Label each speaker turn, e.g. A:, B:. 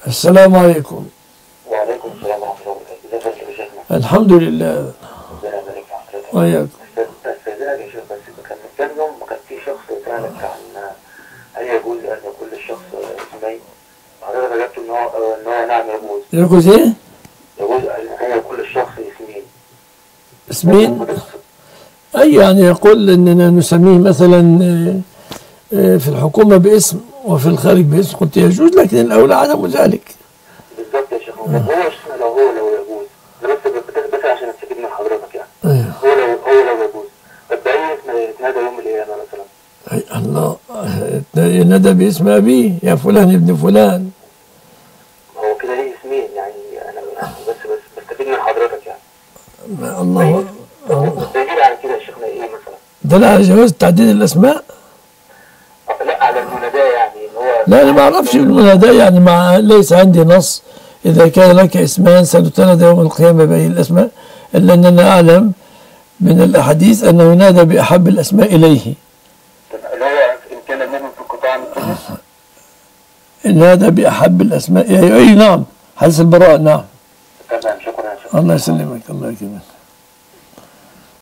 A: السلام عليكم
B: وعليكم السلام ورحمة الله وبركاته ازيك يا شيخنا
A: الحمد لله
B: ربنا يبارك في حضرتك
A: وياك
B: بس استاذنك يا شيخ بس كان من كام يوم كان في شخص سألك عن هل يجوز أن يكون للشخص اسمين حضرتك أجبت إن هو إن هو نعم يجوز
A: يجوز ايه؟
B: يجوز أن يكون للشخص اسمين
A: اسمين أي يعني يقول أننا نسميه مثلا آه، آه، في الحكومة باسم وفي الخارج باسم قلت يجوز لكن الأولى عدم ذلك
B: بالظبط يا شيخ هو شيخنا لو هو لو يجوز ده بس بس بس عشان استفيد من حضرتك يعني
A: أيوه.
B: هو لو هو لو يجوز طب بأي اسم يتنادى يوم القيامة مثلا
A: أي الله آه، ينادى باسم أبيه يا فلان ابن فلان
B: هو كده ليه اسمين يعني أنا بس بس بستفيد من حضرتك يعني
A: ما الله
B: الدليل على كده يا شيخنا ايه مثلا؟
A: دل على جواز تعديل الأسماء
B: لا على المناداة يعني ان هو
A: لا أنا ما أعرفش المناداة يعني مع ليس عندي نص إذا كان لك اسمان ستتنادى يوم القيامة بأي الأسماء إلا أننا أعلم من الأحاديث أنه ينادى بأحب الأسماء إليه
B: اللي هو ان كان المؤمن في القطاع من كله
A: ينادى بأحب الأسماء أي أي نعم حديث البراء نعم
B: تمام شكرا يا شيخ
A: الله يسلمك الله يكرمك